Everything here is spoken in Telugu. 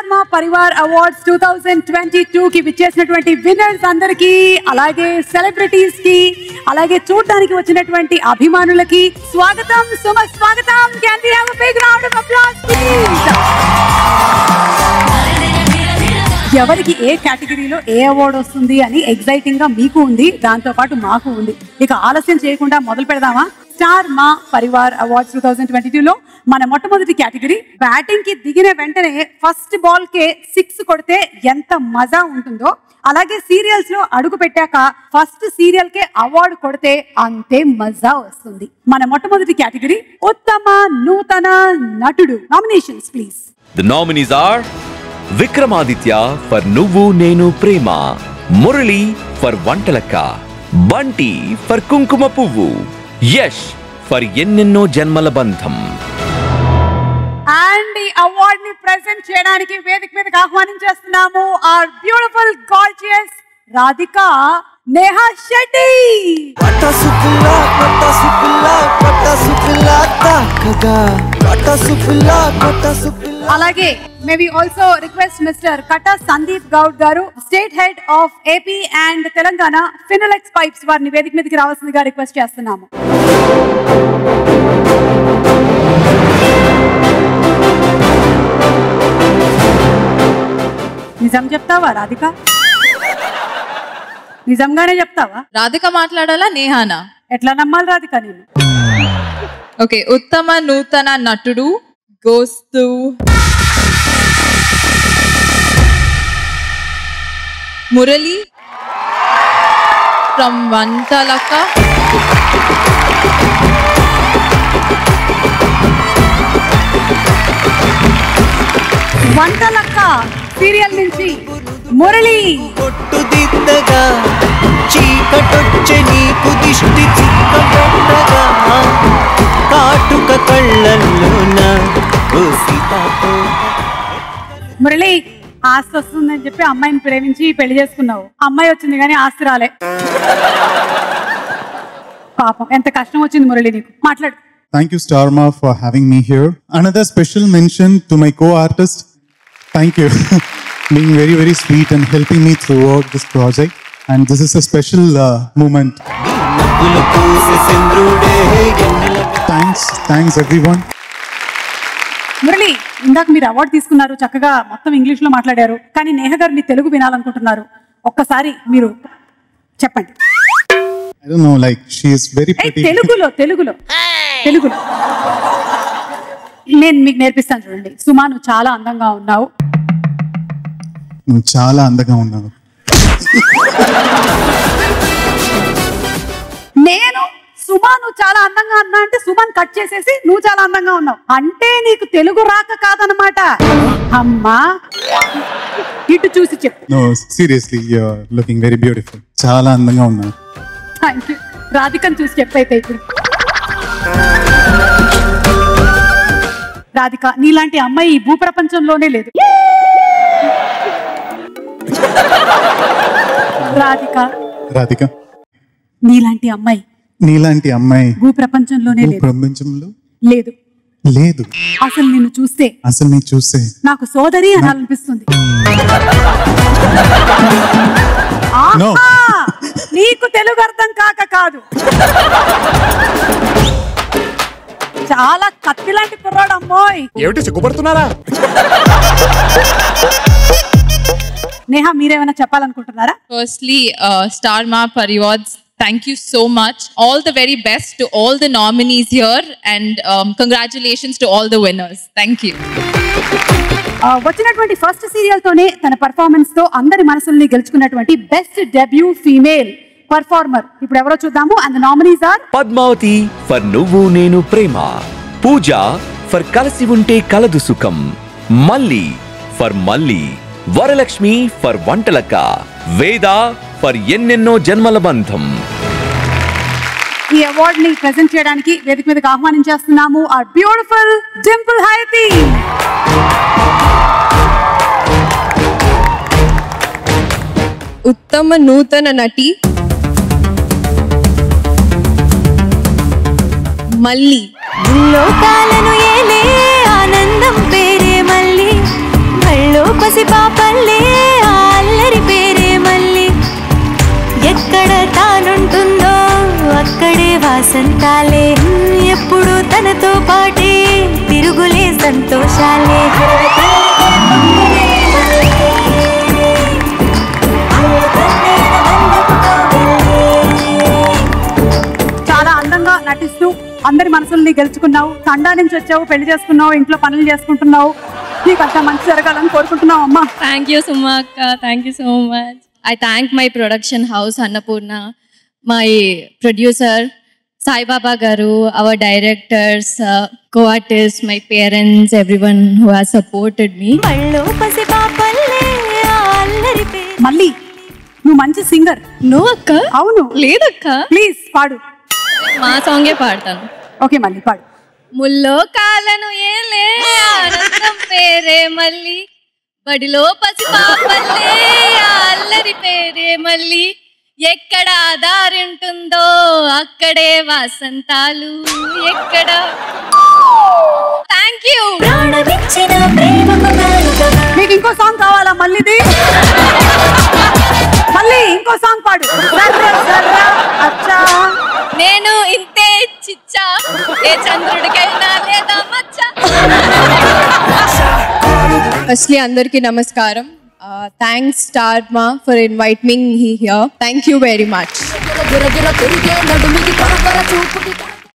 Star Maa Parivaar awards two thousand twenty two కి విచ్చేసినటువంటి విన్నర్స్ అందరికి అలాగే సెలబ్రిటీస్ కి అలాగే చూడడానికి వచ్చినటువంటి అభిమానులకి స్వాగతం సుమ స్వాగతం can we have a big round of applause please ఎవరికి ఏ కేటగిరీలో ఏ అవార్డు వస్తుంది అని ఎగ్జైటింగ్ గా మీకు ఉంది దాంతో పాటు మాకు ఉంది ఇక ఆలస్యం చేయకుండా మొదలు పెడదామా Star Maa Parivaar awards two thousand twenty లో మన మొట్టమొదటి కేటగిరీ బ్యాటింగ్ కి దిగిన వెంటనే ఫస్ట్ బాల్ కే సిక్స్ కొడితే ఎంత మజా ఉంటుందో అలాగే సీరియల్స్ లో అడుగు పెట్టాక ఫస్ట్ సీరియల్ కే అవార్డు కొడితే అంతే మజా వస్తుంది మన మొట్టమొదటి కేటగిరీ ఉత్తమ నూతన నటుడు nominations please The nominees are Vikramaditya for Nuvvu Nenu Prema Murali for Vantalakka Bunty for Kumkuma Puvvu Yash for ఎన్నెన్నో జన్మల బంధం అండ్ ఈ అవార్డ్ ని ప్రెజెంట్ చేయడానికి వేదిక మీదకి ఆహ్వానించేస్తున్నాము our beautiful gorgeous Radhika Neha Shetty పటాసు పిల్ల పటాసు పిల్ల పటాసు పిల్ల తాకగా పటాసు పిల్ల పటాసు పిల్ల అలాగే may we also request mister కట Sandeep Goud garu state head of AP and Telangana Finolex pipes వారిని వేదిక మీదకి రావాల్సిందిగా రిక్వెస్ట్ చేస్తున్నాము నిజం చెప్తావా రాధిక నిజంగానే చెప్తావా రాధిక మాట్లాడాలా నేహానా ఎట్లా నమ్మాలి రాధిక నేను ఓకే ఉత్తమ నూతన నటుడు goes to Murali from Vantalakka Vantalakka serial నుంచి మురళి కొట్టు దిద్దగా చీకటొచ్చే నీకు దిష్టి చిక్కబెట్టగా కాటుక కళ్ళల్లోన ఓ సీతాతో మురళి ఆస్తి వస్తుందని చెప్పి అమ్మాయిని ప్రేమించి పెళ్లి చేసుకున్నావు అమ్మాయి వచ్చింది కానీ ఆస్తి రాలే పాపం ఎంత కష్టం వచ్చింది మురళి నీకు మాట్లాడు Thank you, Starma, for having me here. Another special mention to my co artist. Thank you. Being very, very sweet and helping me throughout this project. And this is a special uh, moment. నవ్వులు పూసే చంద్రుడే ఎన్నెల Thanks, thanks everyone. మురళి ఇందాక మీరు అవార్డు తీసుకున్నారు చక్కగా మొత్తం ఇంగ్లీష్ లో మాట్లాడారు కానీ నేహ గారు మీ తెలుగు వినాలనుకుంటున్నారు ఒక్కసారి మీరు చెప్పండి I don't know, like, she is very ఏయ్, pretty. తెలుగులో తెలుగులో తెలుగులో నేను మీకు నేర్పిస్తాను చూడండి సుమా నువ్వు చాలా అందంగా ఉన్నావు నువ్వు చాలా అందంగా ఉన్నావు నేను సుమా నువ్వు చాలా అందంగా అన్నా అంటే సుమన్ కట్ చేసేసి నువ్వు చాలా అందంగా ఉన్నావు అంటే నీకు తెలుగు రాక కాదనమాట అమ్మా ఇటు చూసి చెప్పు No, seriously, you're looking very beautiful. చాలా అందంగా ఉన్నావు థ్యాంక్ యూ రాధికను చూసి చెప్పైతే ఇప్పుడు రాధిక నీలాంటి అమ్మాయి ఈ భూప్రపంచంలోనే లేదు రాధిక రాధిక నీలాంటి అమ్మాయి నీలాంటి అమ్మాయి భూప్రపంచంలోనే లేదు ప్రపంచంలో లేదు లేదు అసలు నిన్ను చూస్తే అసలు నీ చూస్తే నాకు సోదరి అనాలనిపిస్తుంది No. ఆహా! నీకు తెలుగు అర్థం కాక కాదు చాలా కత్తి లాంటి కుర్రాడు అమ్మోయ్ ఏమిటి సిగ్గుపడుతున్నారా నేహా మీరేమైనా చెప్పాలనుకుంటున్నారా Firstly, uh, Star Ma Pariwads, thank you so much. All the very best to all the nominees here, and um, congratulations to all the winners. Thank you. ఆ, వచ్చినటువంటి ఫస్ట్ సీరియల్ తోనే తన పర్ఫార్మెన్స్ తో అందరి మనసుల్ని గెలుచుకున్నటువంటి బెస్ట్ డెబ్యూ ఫీమేల్ పర్ఫార్మర్ ఇప్పుడు ఎవరో చూద్దాము and nominees are Padmavathi for Nuvvu Nenu Prema Pooja for Kalisi Unte Kaladu Sukham Malli for Malli Varalakshmi for Vantalakka Veda for ఎన్నెన్నో జన్మల బంధం ఈ అవార్డ్ ని ప్రెజెంట్ చేయడానికి వేదిక మీదకి ఆహ్వానించేస్తున్నాము ఆర్ బ్యూటిఫుల్ డింపుల్ హైతి ఉత్తమ నూతన నటి మళ్ళీ లోకాలను ఏలే ఆనందం పేరే మళ్ళీ మళ్ళో వసంతాలే ఎప్పుడు తనతో పాటే తిరుగులే సంతోషాలే చాలా అందంగా నటిస్తూ అందరి మనసుల్ని గెలుచుకున్నావు తండా నుంచి వచ్చావు పెళ్లి చేసుకున్నావు ఇంట్లో పనులు చేసుకుంటున్నావు నీకు అంత మంచి జరగాలని కోరుకుంటున్నావు అమ్మా Thank you, Sumakka. Thank you so much. I thank my production house, Annapurna, my producer, Sai Baba Garu, our directors, uh, co-artists, my parents, everyone who has supported me. మళ్ళో పసి పాపల్లే ఆ అల్లరి పే మళ్ళీ నువ్వు మంచి సింగర్ No, అక్క అవును లేదక్క ప్లీజ్ పాడు మా సాంగే పాడతాను ఓకే మళ్ళీ పాడు ముల్లో కాలను ఏలే ఆనందం పేరే మళ్ళీ బడిలో పసి పాపల్లే ఆ అల్లరి పేరే మళ్ళీ ఎక్కడ దారింటుందో అక్కడే వాసంతాలు ఎక్కడ థ్యాంక్ యూ ప్రాణమిచ్చిన ప్రేమకు కానుకగా మీకు ఇంకో సాంగ్ కావాలా మళ్ళీది మళ్ళీ ఇంకో సాంగ్ పాడు సర్ర సర్ర అచ్చా నేను ఇంతే చిచ్చా ఏ చంద్రుడికైనా లేదా మచ్చా ఫస్ట్లీ అందరికీ నమస్కారం thanks Star Maa for invite me here thank you very much గిర గిర తిరిగే నడుమికి కొర కొర చూపుకి